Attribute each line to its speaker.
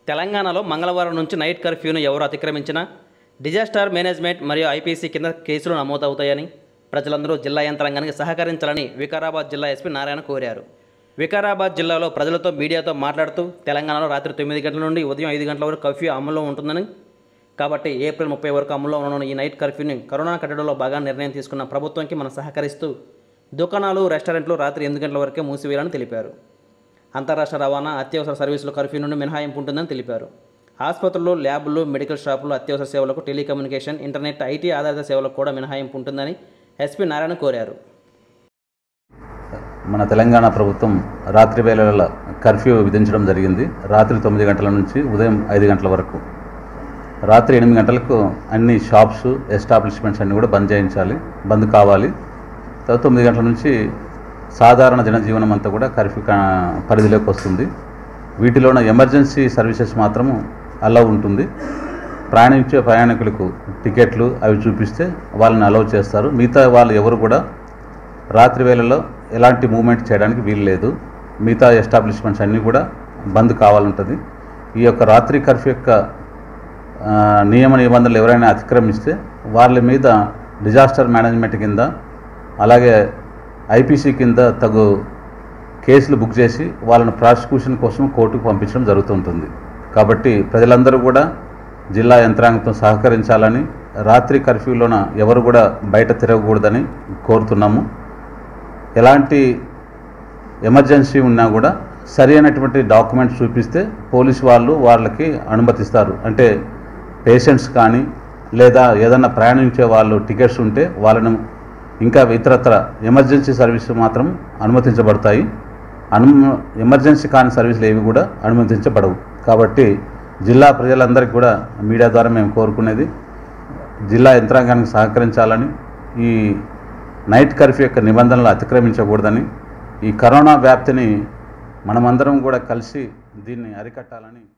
Speaker 1: తెలంగాణలో మంగళవారం నుంచి నైట్ కర్ఫ్యూను ఎవరు అతిక్రమించినా డిజాస్టర్ మేనేజ్మెంట్ మరియు ఐపీసీ కింద కేసులు నమోదవుతాయని ప్రజలందరూ జిల్లా యంత్రాంగానికి సహకరించాలని వికారాబాద్ జిల్లా ఎస్పీ నారాయణ కోరారు వికారాబాద్ జిల్లాలో ప్రజలతో మీడియాతో మాట్లాడుతూ తెలంగాణలో రాత్రి తొమ్మిది గంటల నుండి ఉదయం ఐదు గంటల వరకు కర్ఫ్యూ అమల్లో ఉంటుందని కాబట్టి ఏప్రిల్ ముప్పై వరకు అమల్లో ఉన్న ఈ నైట్ కర్ఫ్యూని కరోనా కట్టడిలో బాగా నిర్ణయం తీసుకున్న ప్రభుత్వానికి మనం సహకరిస్తూ దుకాణాలు రెస్టారెంట్లు రాత్రి ఎనిమిది గంటల వరకే మూసివేయాలని తెలిపారు అంతరాష్ట్ర రవాణా అత్యవసర సర్వీసులు కర్ఫ్యూ నుండి మినహాయింపు ఉంటుందని తెలిపారు ఆసుపత్రులు ల్యాబ్లు మెడికల్ షాపులు అత్యవసర సేవలకు టెలికమ్యూనికేషన్ ఇంటర్నెట్ ఐటీ ఆధారిత సేవలకు కూడా మినహాయింపు ఉంటుందని ఎస్పీ నారాయణ కోరారు
Speaker 2: మన తెలంగాణ ప్రభుత్వం రాత్రి వేళల కర్ఫ్యూ విధించడం జరిగింది రాత్రి తొమ్మిది గంటల నుంచి ఉదయం ఐదు గంటల వరకు రాత్రి ఎనిమిది గంటలకు అన్ని షాప్స్ ఎస్టాబ్లిష్మెంట్స్ అన్నీ కూడా బంద్ చేయించాలి బంద్ కావాలి తర్వాత తొమ్మిది గంటల నుంచి సాధారణ జనజీవనం అంతా కూడా కర్ఫ్యూ కా- పరిధిలోకి వస్తుంది వీటిలోన ఎమర్జెన్సీ సర్వీసెస్ మాత్రము అలా ఉంటుంది ప్రయాణించే ప్రయాణికులకు టికెట్లు అవి చూపిస్తే వాళ్ళని అలౌ చేస్తారు మిగతా వాళ్ళు ఎవరు కూడా రాత్రి వేళల్లో ఎలాంటి మూవ్మెంట్ చేయడానికి వీలు లేదు మిగతా ఎస్టాబ్లిష్మెంట్స్ అన్నీ కూడా బంద్ కావాలంటుంది ఈ యొక్క రాత్రి కర్ఫ్యూ యొక్క ఆ, నియమ నిబంధనలు ఎవరైనా అతిక్రమిస్తే వాళ్ళ మీద డిజాస్టర్ మేనేజ్మెంట్ కింద అలాగే ఐపీసీ కింద తగు కేసులు బుక్ చేసి వాళ్ళని ప్రాసిక్యూషన్ కోసం కోర్టుకు పంపించడం జరుగుతుంటుంది కాబట్టి ప్రజలందరూ కూడా జిల్లా యంత్రాంగంతో సహకరించాలని రాత్రి కర్ఫ్యూలోన ఎవరు కూడా బయట తిరగకూడదని కోరుతున్నాము ఎలాంటి ఎమర్జెన్సీ ఉన్నా కూడా సరి అయినటువంటి డాక్యుమెంట్స్ చూపిస్తే పోలీసు వాళ్ళు వాళ్ళకి అనుమతిస్తారు అంటే పేషెంట్స్ కానీ లేదా ఏదన్నా ప్రయాణించే వాళ్ళు టికెట్స్ ఉంటే వాళ్ళను ఇంకా ఇతరత్ర ఎమర్జెన్సీ సర్వీస్ మాత్రం అనుమతించబడతాయి అను ఎమర్జెన్సీ కాని సర్వీసులు ఏవి కూడా అనుమతించబడవు కాబట్టి జిల్లా ప్రజలందరికీ కూడా మీడియా ద్వారా మేము కోరుకునేది జిల్లా యంత్రాంగానికి సహకరించాలని ఈ నైట్ కర్ఫ్యూ యొక్క నిబంధనలు అతిక్రమించకూడదని ఈ కరోనా వ్యాప్తిని మనమందరం కూడా కలిసి దీన్ని అరికట్టాలని